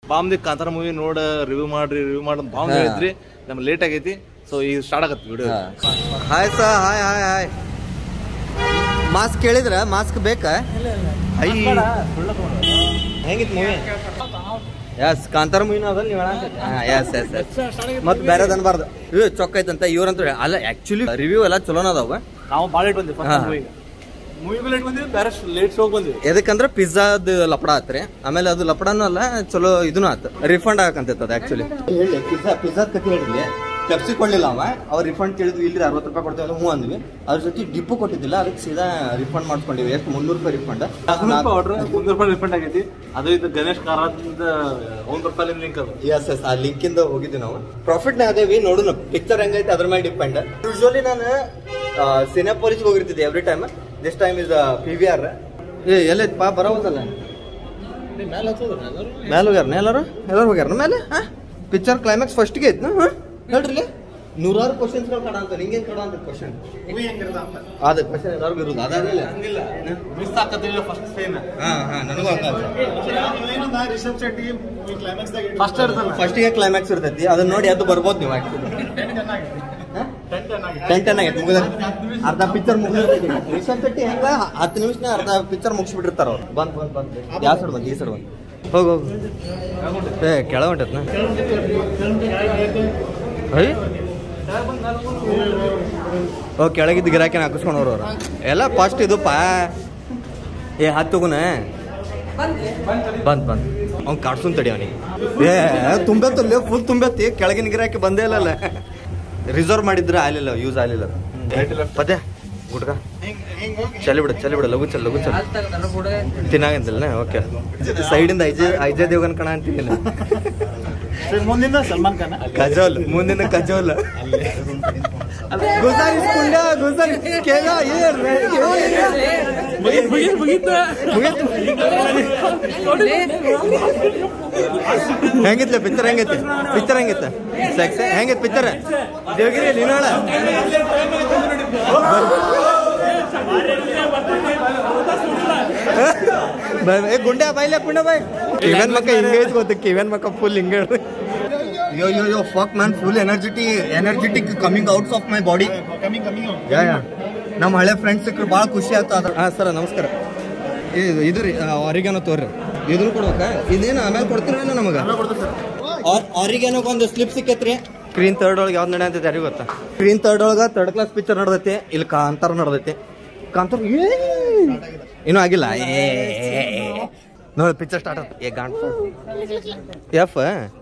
ಬಾಂಬ್ದಿ Kantara movie ನೋಡ review ಮಾಡ್ರಿ review ಮಾಡಿ ಬಾಂಬ್ ಹೇಳಿದ್ರಿ ನಮ್ಗೆ ಲೇಟ್ ಆಗೈತಿ ಸೊ ಈಗ ಸ್ಟಾರ್ಟ್ ಆಗತ್ತೆ video hi sir hi hi hi mask ಕೇಳಿದ್ರ ಮಾಸ್ಕ್ ಬೇಕಾ ಐ ಹೆಂಗಿತ್ತು ಮೂವಿ ಎಸ್ ಕಾಂತಾರ ಮೂವಿನ ಅದಲ್ಲ ನೀವು ಎಸ್ ಎಸ್ ಎಸ್ ಮತ್ತೆ ಬೇರೆದ್ ಅನ್ಬಾರ್ದು ಇವ್ ಚೊಕ್ಕ ಐತಂತ ಇವ್ರಂತ ಅಲ್ಲ ಆಕ್ಚುಲಿ ರಿವ್ಯೂ ಎಲ್ಲ ಚಲೋನ ಅದಾವ ನಾವು ಭಾಳ ಲೇಟ್ ಬಂದ್ವಿ ಹಾ. ಫಸ್ಟ್ ಮೂವಿಗೆ ಮೂವಿಗೂ ಲೇಟ್ ಬಂದ್ವಿ ಬೇರೆ ಲೇಟ್ ಶೋಗ್ ಬಂದ್ವಿ ಎದಕ್ಕಂದ್ರೆ ಪಿಜ್ಜಾದ ಲಪಡ ಆತ್ರಿ ಆಮೇಲೆ ಅದು ಲಪಡನೂ ಅಲ್ಲ ಚಲೋ ಇದನ್ನು ಆತು ರಿಫಂಡ್ ಆಗಂತೈತದ ಆಕ್ಚುಲಿ ಹೇಳಿ ಪಿಜ್ಜಾ ಪಿಜ್ಜಾದ ಕತೆ ಹೇಳ್ರಿ ಪೆಪ್ಸಿ ಕೊಡ್ಲಿಲ್ಲ ಅವ ಅವ್ರು ರಿಫಂಡ್ ಕೇಳಿದ್ವಿ ಇಲ್ಲಿ ಅರವತ್ತು ರೂಪಾಯಿ ಕೊಡ್ತೇವೆ ಹ್ಞೂ ಅಂದ್ವಿ ಅದ್ರ ಜೊತೆ ಡಿಪ್ಪು ಕೊಟ್ಟಿದ್ದಿಲ್ಲ ಅದಕ್ಕೆ ಸೀದಾ ರಿಫಂಡ್ ಮಾಡ್ಕೊಂಡಿವಿ ಎಷ್ಟು ಮುನ್ನೂರು ರೂಪಾಯಿ ರಿಫಂಡ್ ಆರ್ಡರ್ ಮುನ್ನೂರು ರೂಪಾಯಿ ರಿಫಂಡ್ ಆಗೈತಿ ಅದು ಇದು ಗಣೇಶ್ ಕಾರಾದಿಂದ ಒಂದ್ ರೂಪಾಯಿ ಲಿಂಕ್ ಅದು ಎಸ್ ಎಸ್ ಆ ಲಿಂಕಿಂದ ಹೋಗಿದ್ವಿ ನಾವು ಪ್ರಾಫಿಟ್ ನ ಅದೇವಿ ನೋಡೋಣ ಪಿಕ್ಚರ್ ಹೆಂಗೈತೆ ಅದ್ರ ಮೇಲೆ ಡಿಪೆಂಡ್ ಯೂಶುವಲಿ ನಾನು ಸಿನೆಪೋಲಿಸ್ ಹೋಗಿರ್ತಿದ್ದೆ every time this time is P V R ಏ ಎಲ್ಲೈತ್ ಪಾ ಬರೋದಲ್ಲ ಮೇಲೆ ಹೋಗ್ಯಾರ ಎಲ್ಲಾರು ಎಲ್ಲಾರು ಹೋಗ್ಯಾರ ಮೇಲೆ ಪಿಕ್ಚರ್ ಕ್ಲೈಮ್ಯಾಕ್ಸ್ ಫಸ್ಟ್ಗೆ ಐತ್ ಹಾಂ ಹೇಳ್ರಿ ನೂರಾರು ಕ್ವಶನ್ಸ್ಗಳು ಕಡ ಅಂತ ನಿಂಗೇನ್ ಕಡ ಅಂತ ಕ್ವಶನ್ ಅದ ಕ್ವಶನ್ ಎಲ್ಲರಿಗೂ ಇರೋದು ಅದಾಗಲಿಲ್ಲ ಮಿಸ್ ಆಗ್ತದಿಲ್ಲ ಫಸ್ಟ್ ಸೀನ್ ಹಾ ಹಾ ನನಗೂ ರಿಷಬ್ ಶೆಟ್ಟಿ ಫಸ್ಟ್ ಇರ್ತಲ್ಲ ಫಸ್ಟಿಗೆ ಕ್ಲೈಮ್ಯಾಕ್ಸ್ ಇರ್ತೈತಿ ಅದನ್ನ ನೋಡಿ ಅದು ಬರ್ಬೋದು ನೀವು ಆಕ್ಚುಲಿ ಟೆನ್ ಟೆನ್ ಆಗೈತೆ ಮುಗಿದ ಅರ್ಧ ಪಿಕ್ಚರ್ ಮುಗಿದಿರ್ತೈತಿ ರಿಷಬ್ ಶೆಟ್ಟಿ ಹೆಂಗ ಹತ್ತು ನಿಮಿಷನ ಅರ್ಧ ಪಿಕ್ಚರ್ ಮುಗಿಸ್ಬಿಟ್ಟಿರ್ತಾರ ಅವ್ರು ಬಂದ್ ಬಂದ್ ಬಂದ್ ಯಾವ ಸೈಡ್ ಬಂದ್ ಈ ಸೈಡ್ ಬಂದ್ ಹೋಗ್ ಹೋಗ್ ಏ ಕೆಳ ಹೊಂಟತ್ನ ಐ ಓ ಕೆಳಗಿದ್ದ ಗಿರಾಕಿನ ಹಾಕಿಸ್ಕೊಂಡು ಅವ್ರು ಎಲ್ಲ ಫಸ್ಟ್ ಇದು ಪಾ ಏ ಹತ್ತುಗುನ ಬಂದ್ ಬಂದ್ ಅವ್ನ್ ಕಾಡ್ಸುನ್ ತಡಿ ಅವನಿಗೆ ಏ ತುಂಬೆತ್ತಲ್ಲ ಫುಲ್ ತುಂಬೆತ್ತಿ ಕೆಳಗಿನ ಗಿರಾಕಿ ಬಂದೇ ಇಲ್ಲಲ್ಲ ರಿಸರ್ವ್ ಮಾಡಿದ್ರೆ ಆಗ್ಲಿಲ್ಲ ಯೂಸ್ ಆಗ್ಲಿಲ್ಲ ಅದು. ಪದ್ಯ ಗುಡ್ಗ ಚಲಿ ಬಿಡ ಚಲಿ ಬಿಡ ಲಘು ಚಲ್ ಲಘು ಚಲ್ ತಿನ್ನಾಗಂತಿಲ್ಲ ಓಕೆ ಸೈಡಿಂದ ಐಜೆ ಐಜೆ ದೇವಗನ್ ಕಣ ಅಂತಿಲ್ಲ ಮುಂದಿನ ಸಲ್ಮಾನ್ ಖಾನ್ ಕಜೋಲ್ ಮುಂದಿನ ಕಜೋಲ್ ಗುಜಾರಿಸ್ ಕುಂಡ ಗುಜಾರಿಸ್ ಕೇಳ ಹೆಂಗಿತ್ಲ ಪಿಕ್ಚರ್ ಹೆಂಗೈತಿ ಪಿಕ್ಚರ್ ಹೆಂಗಿತ್ತ ಸೆಕ್ಸ್ ಹೆಂಗಿತ್ ಪಿಕ್ಚರ್ ದೇವಗಿರಿ ನೀನಾಳ ಏ ಗುಂಡೆ ಬಾಯ್ಲೆ ಕುಂಡ ಬಾಯ್ ಕಿವನ್ ಮಕ್ಕ ಹಿಂಗೆ ಐತ್ ಗೊತ್ತ ಕಿವನ್ ಮಕ್ಕ ಫುಲ್ ಹಿಂಗೆ yo yo yo fuck man full energetic energetic coming outs of my body yeah yeah ನಮ್ಮ ಹಳೆ ಫ್ರೆಂಡ್ಸ್ ಸಿಕ್ಕರು ಭಾಳ ಖುಷಿ ಆಯ್ತು ಅದ್ರ ಹಾಂ ಸರ್ ನಮಸ್ಕಾರ ಇದು ಇದು ರೀ ಆರಿಗಾನೋ ತೋರಿ ಇದನ್ನು ಕೊಡ್ಬೇಕ ಇದೇನು ಆಮೇಲೆ ಕೊಡ್ತೀರೇನು ನಮಗೆ ಆರಿಗಾನೋಗೆ ಒಂದು ಸ್ಲಿಪ್ ಸಿಕ್ಕೈತ್ರಿ ಸ್ಕ್ರೀನ್ ತರ್ಡ್ ಒಳಗೆ ಯಾವ್ದು ನಡೆಯಂತೈತೆ ಯಾರಿಗೂ ಗೊತ್ತಾ ಸ್ಕ್ರೀನ್ ತರ್ಡ್ ಒಳಗೆ ತರ್ಡ್ ಕ್ಲಾಸ್ ಪಿಕ್ಚರ್ ನಡೆದೈತಿ ಇಲ್ಲಿ ಕಾಂತಾರ ನಡೆದೈತಿ ಕಾಂತಾರ ಏ ಇನ್ನೂ ಆಗಿಲ್ಲ ಏ ನೋಡಿ ಪಿಕ್ಚರ್ ಸ್ಟಾರ್ಟ್ ಆಯ್ತು ಏ ಗಾಂಟ್ ಎಫ್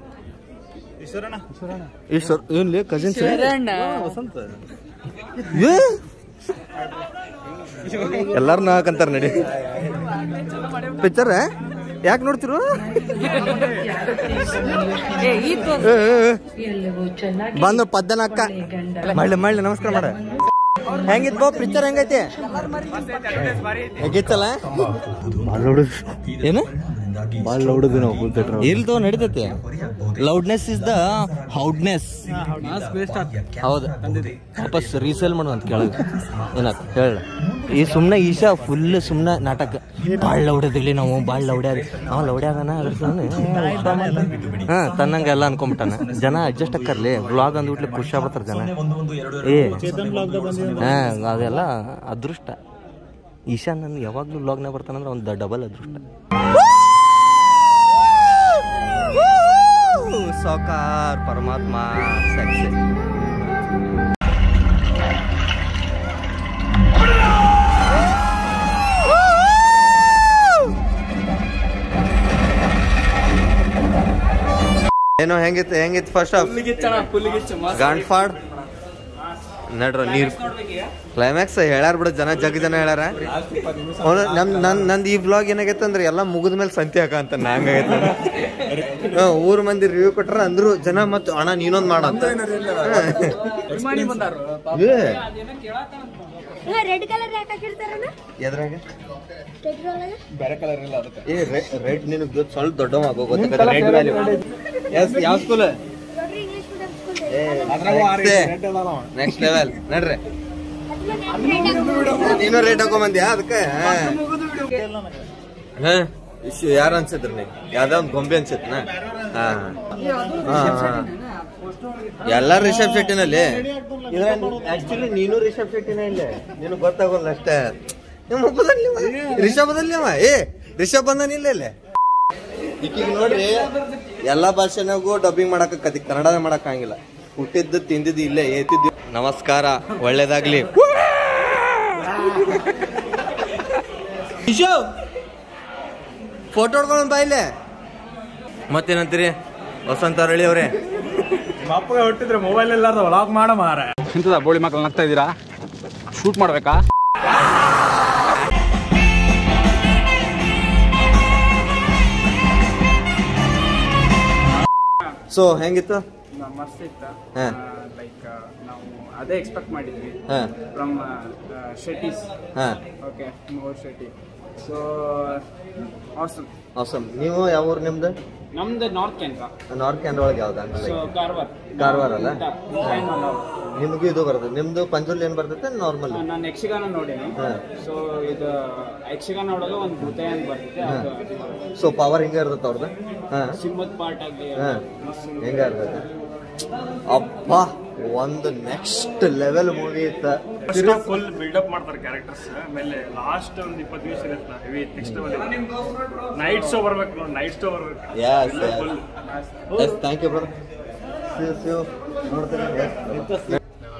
ಈಶ್ವರ್ ಏನ್ಲಿ ಕಜಿನ್ಸ್ ವಸಂತ ಏ ಎಲ್ಲಾರು ನಾಕಂತಾರ ನಡಿ ಪಿಕ್ಚರ್ ಯಾಕೆ ನೋಡ್ತಿರು ಏ, ಏ, ಏ. ಬಂದು ಪದ್ದನ ಅಕ್ಕ ಮಾಡ್ಲಿ ಮಾಡ್ಲಿ ನಮಸ್ಕಾರ ಮಾಡ ಹೆಂಗಿತ್ ಬೋ ಪಿಕ್ಚರ್ ಹೆಂಗೈತಿ ಹೇಗಿತ್ತಲ್ಲ ಏನು ಭಾಳ ನೋಡುದು ನಾವು ಫುಲ್ ಥಿಯೇಟರ್ ಇಲ್ದು ನಡೀತೈತಿ ಲೌಡ್ನೆಸ್ ಇಸ್ ದ ಹೌಡ್ನೆಸ್ ಹೌದು ವಾಪಸ್ ರೀಸೇಲ್ ಮಾಡುವಂತ ಕೆಳಗೆ ಏನಾತ್ ಹೇಳ ಈ ಸುಮ್ಮನೆ ಈಶಾ ಫುಲ್ ಸುಮ್ಮನೆ ನಾಟಕ ಭಾಳ ಲೌಡ್ಯದಿರ್ಲಿ ನಾವು ಭಾಳ ಲೌಡ್ಯಾದ ಅವ ಲೌಡ್ಯಾದನ ಅದ್ರ ಹಾ ತನ್ನಂಗೆ ಎಲ್ಲ ಅನ್ಕೊಂಬಿಟ್ಟಾನ ಜನ ಅಡ್ಜಸ್ಟ್ ಆಕ್ಕರ್ಲಿ ಬ್ಲಾಗ್ ಅಂದ್ಬಿಟ್ಲಿ ಖುಷಿ ಆಗ್ಬತ್ತಾರ ಜನ ಏ ಹಾ ಅದೆಲ್ಲ ಅದೃಷ್ಟ ಈಶಾ ನನ್ ಯಾವಾಗ್ಲೂ ಬ್ಲಾಗ್ನ ಬರ್ತಾನಂದ್ರೆ ಒಂದು ಡಬಲ್ ಅದೃಷ್ಟ ಸಾಕಾರ ಪರಮಾತ್ಮ ಸೆಕ್ಸ್ ಏನೋ ಹೆಂಗಿತ್ತು ಹೆಂಗಿತ್ತು ಫಸ್ಟ್ ಹಾಫ್ ಗಾಂಡ್ಫಾಡ್ ನಡ್ರ ನೀರ್ ಕ್ಲೈಮ್ಯಾಕ್ಸ್ ಹೇಳ್ಯಾರ ಬಿಡ ಜನ ಜಗ್ ಜನ ಹೇಳ್ಯಾರ ಅವ್ನು ನಮ್ ನನ್ ನಂದು ಈ ಬ್ಲಾಗ್ ಏನಾಗೈತೆ ಅಂದ್ರೆ ಎಲ್ಲ ಮುಗಿದ ಮೇಲೆ ಸಂತೆ ಹಾಕ ಅಂತ ಹಂಗಾಗೈತೆ ಹಾ, ಊರ್ ಮಂದಿ ರಿವ್ಯೂ ಕೊಟ್ರ ಅಂದ್ರು ಜನ ಮತ್ ಅಣ್ಣ ನೀನೊಂದ್ ಮಾಡ ಅಂತ ಏ, ರೆಡ್ ಕಲರ್ ಯಾಕೆ ಹಾಕಿರ್ತಾರಣ್ಣ ಎದ್ರಾಗ ಟೆಟ್ರ್ ಒಳಗೆ ಏ ರೆಡ್ ನಿನಗ್ ಸ್ವಲ್ಪ ದೊಡ್ಡವ ಆಗೋ ಗೊತ್ತಾಗತ್ತೆ ರೆಡ್ ವ್ಯಾಲ್ಯೂ ಎಸ್ ಯಾವ ಸ್ಕೂಲ್ ನೋಡ್ರಿ English medium school next level ನಡ್ರಿ ನೀನು ರೇಟ್ ಹಾಕೊಂಬಂದ್ಯಾ ಅದಕ್ಕೆ ಹಾ ಯಾರು ಅನ್ಸಿದ್ರು ನೀ ಯಾವ್ದೋ ಒಂದ್ ಗೊಂಬೆ ಅನ್ಸಿತ್ನ ಹಾ ಹಾ, ಹಾ. ಎಲ್ಲಾರು ರಿಷಬ್ ಶೆಟ್ಟಿನಲ್ಲಿ ಇದ್ರ ಆಕ್ಚುಲಿ ನೀನು ರಿಷಬ್ ಶೆಟ್ಟಿನೇ ಇಲ್ಲೇ ನಿನಗೆ ಗೊತ್ತಾಗೋಲ್ಲ ಅಷ್ಟೇ ನಿಮ್ಮ ಒಬ್ಬದಲ್ಲಿ ರಿಷಬದಲ್ಲಿ ಅವ ಏ ರಿಷಬ್ ಬಂದನಿಲ್ಲ ಇಲ್ಲೇ ಈಗೀಗ ನೋಡ್ರಿ ಎಲ್ಲಾ ಭಾಷೆನಾಗೂ ಡಬ್ಬಿಂಗ್ ಮಾಡಕ್ ಕನ್ನಡ ಮಾಡಕ್ ಆಗಿಲ್ಲ ಹುಟ್ಟಿದ್ದು ತಿಂದಿದ್ದು ಇಲ್ಲೇ ಏತಿದ್ದು ನಮಸ್ಕಾರ ಒಳ್ಳೇದಾಗ್ಲಿ ಫೋಟೋ ಹೊಡ್ಕೊಂಡು ಬಾಯಿಲೆ ಮತ್ತೇನಂತೀರಿ ವಸಂತ ಅರಳಿ ಅವ್ರೆ ನಿಮ್ಮ ಅಪ್ಪಗೆ ಹೊಟ್ಟಿದ್ರೆ ಮೊಬೈಲ್ ಎಲ್ಲಾರ್ದು ವ್ಲಾಗ್ ಮಾಡ ಮಾರ ಇಂಥದ ಬೋಳಿ ಮಕ್ಕಳು ನಗ್ತಾ ಇದ್ದೀರಾ ಶೂಟ್ ಮಾಡ್ಬೇಕಾ ಸೊ ಹೆಂಗಿತ್ತು ಮಸ್ತ್ ಇತ್ತು ಹಾ. ಲೈಕ್ ನಾವು ಅದೇ ಎಕ್ಸ್ಪೆಕ್ಟ್ ಮಾಡಿದ್ವಿ ಹಾ ಫ್ರಮ್ ಶೆಟ್ಟೀಸ್ ಹಾ okay more Shetty so awesome awesome. ನೀವು ಯಾವ ಊರು ನಿಮ್ದು ನಮ್ದು ನಾರ್ತ್ ಕೇಂದ್ರ ನಾರ್ತ್ ಕ್ಯಾನ್ರ ಒಳಗೆ ಯಾವ್ದು ಸೊ ಕಾರವಾರ ಕಾರವಾರ ಅಲ್ಲ? ಡಿಸೈನ್ ಮಾಡೋರು. ನಿಮಗೂ ಇದು ಬರ್ತದೆ ನಿಮ್ದು ಪಂಜುಲ್ ಏನ್ ಬರ್ತೈತೆ ನಾರ್ಮಲ್ ಆ, ನಾನು ಯಕ್ಷಗಾನ ನೋಡೀನಿ ಹಾ. ಸೊ ಇದು ಯಕ್ಷಗಾನ ಒಳಗೆ ಒಂದು ಭೂತಾಯ ಅಂತ ಬರ್ತೈತೆ ಅದು ಸೊ ಪವರ್ ಹಿಂಗ ಇರ್ತೈತೆ ಅವ್ರದ್ದು ಹಾ ಸಿಂಹದ ಪಾರ್ಟ್ ಆಗಲಿ ಹಾ ಹೆಂಗ ಇರ್ತೈತೆ ಅಪ್ಪ ಒಂದು ನೆಕ್ಸ್ಟ್ ಲೆವೆಲ್ ಮೂವಿ ಇತ್ತ ಫುಲ್ ಬಿಲ್ಡಪ್ ಮಾಡ್ತಾರೆ ಕ್ಯಾರೆಕ್ಟರ್ಸ್ ಆಮೇಲೆ ಲಾಸ್ಟ್ ಒಂದು ಇಪ್ಪತ್ತು ನಿಮಿಷ ಇರುತ್ತೆ ಹೆವಿ ನೆಕ್ಸ್ಟ್ ನೈಟ್ ಶೋ ಬರ್ಬೇಕು ನೋಡಿ ನೈಟ್ ಶೋ ಬರ್ಬೇಕು yes yes thank you brother ಸಿವ್ ಸಿವ್ ನೋಡ್ತೀನಿ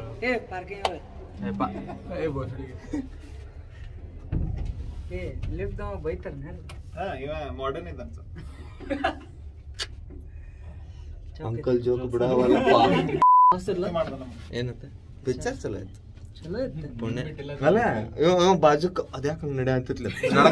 ಅಂಕಲ್ ಜೋಕ್ ಬಿಡವಲ್ಲಪ್ಪ ಏನಂತ ಪಿಕ್ಚರ್ ಚಲೋ ಆಯ್ತು ಪುಣ್ಯ ಅಲ್ಲ ಇವ ಇವ ಬಾಜುಕ್ ಅದ್ಯಾಕ ಹಂಗ್ ನಡೆ ಅಂತಿತ್ಲ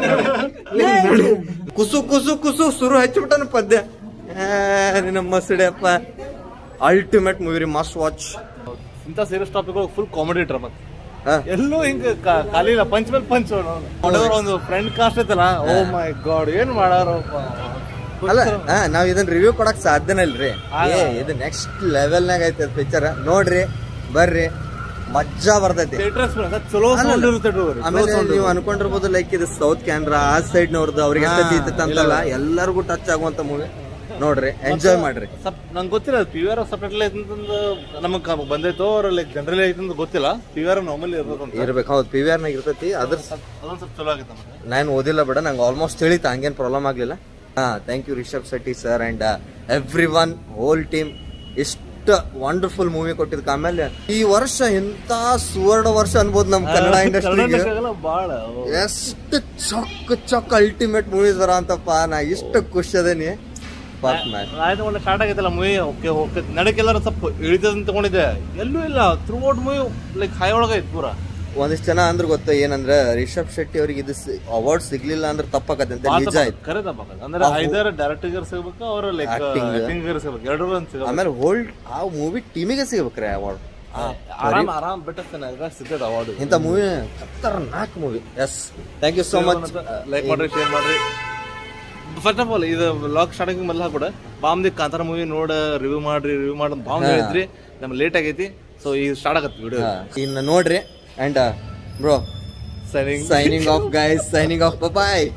ಕುಸು ಕುಸು ಕುಸು ಸುರು ಹಚ್ಚಿಬಿಟ್ಟನ ಪದ್ಯ ಆ, ನಿನ್ನ ಮಸ್ಡಿಯಪ್ಪ ಅಲ್ಟಿಮೇಟ್ ಮೂವಿ ರೀ ಮಸ್ಟ್ ವಾಚ್ ಇಂಥ ಸೀರಿಯಸ್ ಟಾಪಿಕ್ ಫುಲ್ ಕಾಮಿಡಿ ಇಟ್ರ ಮತ್ತೆ ಎಲ್ಲೂ ಹಿಂಗ ಕಾ- ಖಾಲಿ ಇಲ್ಲ ಪಂಚ್ ಮೇಲೆ ಪಂಚ್ ನೋಡೋರು ಒಂದು ಫ್ರೆಂಡ್ ಕಾಸ್ಟ್ ಐತಲ್ಲ ಓ ಮೈ ಗಾಡ್ ಏನ್ ಮಾಡಾರಪ್ಪ ಅಲ್ಲ ಆ, ನಾವ್ ಇದನ್ನ ರಿವ್ಯೂ ಕೊಡಕ್ ಸಾಧ್ಯನೇ ಇಲ್ರಿ ಏ ಇದು ನೆಕ್ಸ್ಟ್ ಲೆವೆಲ್ನಾಗ ಐತೆ ಪಿಕ್ಚರ್ ನೋಡ್ರಿ ಬರ್ರಿ ಮಜ್ಜಾ ಬರ್ತೈತಿ ಥಿಯೇಟರ್ಸ್ ಚಲೋ sound ಇರುತ್ತೆ ನೋಡ್ರಿ. ಚಲೋ ಆಮೇಲೆ sound ನೀವು ಅನ್ಕೊಂಡಿರ್ಬೋದು ಲೈಕ್ ಇದು ಸೌತ್ ಕ್ಯಾನ್ರಾ ಆ ಸೈಡ್ ನವ್ರದ್ದು ಅವ್ರಿಗೆ ಎಷ್ಟೈತಿ ಅಂತಲ್ಲ ಎಲ್ಲರಿಗೂ ಟಚ್ ಆಗುವಂತ ಮೂವಿ ನೋಡ್ರಿ ಎಂಜಾಯ್ ಮಾಡ್ರಿ ಸಪ್ ನಂಗೆ ಗೊತ್ತಿಲ್ಲ ಪಿ ವಿ ಆರ್ ಸಪ್ರೇಟ್ ಐತಂತಂದು ನಮಗ್ ಬಂದೈತೋ ಅವ್ರ ಲೈಕ್ ಜನರಲ್ ಐತಂತ ಗೊತ್ತಿಲ್ಲ ಪಿ ವಿ ಆರ್ ನಾರ್ಮಲಿ ಇರ್ಬೇಕು ಅಂತ ಇರ್ಬೇಕು ಹೌದು ಪಿ ವಿ ಆರ್ ನಾಗ ಇರ್ತೈತಿ ಅದ್ರ ಅದೊಂದ್ ಸ್ವಲ್ಪ ಚಲೋ ಆಗೈತೆ ನಮಗೆ ನಾನು ಓದಿಲ್ಲ ಬಿಡ ನಂಗೆ ಆಲ್ಮೋಸ್ಟ್ ತಿಳಿತ ಹಂಗೇನ್ ಪ್ರಾಬ್ಲಮ್ ಆಗ್ಲಿಲ್ಲ ಹಾ thank you Rishab Shetty sir and everyone whole team ಇಷ್ಟ ವಂಡರ್ಫುಲ್ ಮೂವಿ ಕೊಟ್ಟಿದ್ಕ ಆಮೇಲೆ ಈ ವರ್ಷ ಎಂತ ಸುವರ್ಣ ವರ್ಷ ಅನ್ಬೋದು ನಮ್ ಕನ್ನಡ ಇಂಡಸ್ಟ್ರಿಗೆ ಬಾಳ ಎಷ್ಟು ಚೊಕ್ ಚೊಕ್ ಅಲ್ಟಿಮೇಟ್ ಮೂವೀಸ್ ಬರ ಅಂತಪ್ಪ ನಾ ಇಷ್ಟ ಖುಷಿ ಅದೇನಿ ಪಾಸ್ ಮ್ಯಾಚ್ ಆಯ್ತು ಒಳ್ಳೆ ಸ್ಟಾರ್ಟ್ ಆಗೈತಲ್ಲ ಮೂವಿ ಓಕೆ ಓಕೆ ನಡಕ್ಕೆಲ್ಲರೂ ಸ್ವಲ್ಪ ಇಳಿತದ ತಗೊಂಡಿದ್ದೆ ಎಲ್ಲೂ ಇಲ್ಲ throughout movie like high ಒಳಗೈತೆ ಪೂರ ಒಂದಿಷ್ಟು ಜನ ಅಂದ್ರ ಗೊತ್ತ ಏನಂದ್ರ ರಿಷಬ್ ಶೆಟ್ಟಿ ಅವ್ರಿಗೆ ಇದು ಅವಾರ್ಡ್ ಸಿಗ್ಲಿಲ್ಲ ಅಂದ್ರೆ ತಪ್ಪಾಕತ್ತೆ ಅಂತ ನಿಜ ಆಯ್ತು ಕರೆ ತಪ್ಪ ಅಂದ್ರೆ ಐದರ ಡೈರೆಕ್ಟರ್ ಸಿಗ್ಬೇಕು ಅವ್ರ ಲೈಕ್ Acting. ಆಕ್ಟಿಂಗ್ ಸಿಗ್ಬೇಕು ಎರಡರೂ ಒಂದು ಸಿಗಬೇಕು ಆಮೇಲೆ ಹೋಲ್ಡ್ ಆ ಮೂವಿ ಟೀಮಿಗೆ ಸಿಗ್ಬೇಕ್ರಿ ಅವಾರ್ಡ್ ಆರಾಮ್ ಆರಾಮ್ ಬಿಟ್ಟಿಸ್ತೇನೆ ಸಿಗ್ತದೆ ಅವಾರ್ಡ್ ಇಂಥ ಮೂವಿ ಖತರ್ನಾಕ್ movie yes thank you so much like ಮಾಡ್ರಿ ಶೇರ್ ಮಾಡ್ರಿ ಫಸ್ಟ್ ಆಫ್ ಆಲ್ ಇದು ಲಾಕ್ ಸ್ಟಾರ್ಟಿಂಗ್ ಮೊದಲ ಕೂಡ ಬಾಮ್ದಿ ಕಾಂತಾರ ಮೂವಿ ನೋಡ ರಿವ್ಯೂ ಮಾಡ್ರಿ ರಿವ್ಯೂ ಮಾಡೋದು ಬಾಂಬ್ ಹೇಳಿದ್ರಿ ನಮ್ಗೆ ಲೇಟ್ ಆಗೈತಿ ಸೊ ಈಗ ಸ್ಟಾರ್ಟ್ ಆಗತ್ತೆ ವಿಡಿಯೋ ಇನ್ನು ನೋಡ್ರಿ ಅಂಡ್ ಬ್ರೋ ಸರಿ signing off guys signing off ಬಾಯ್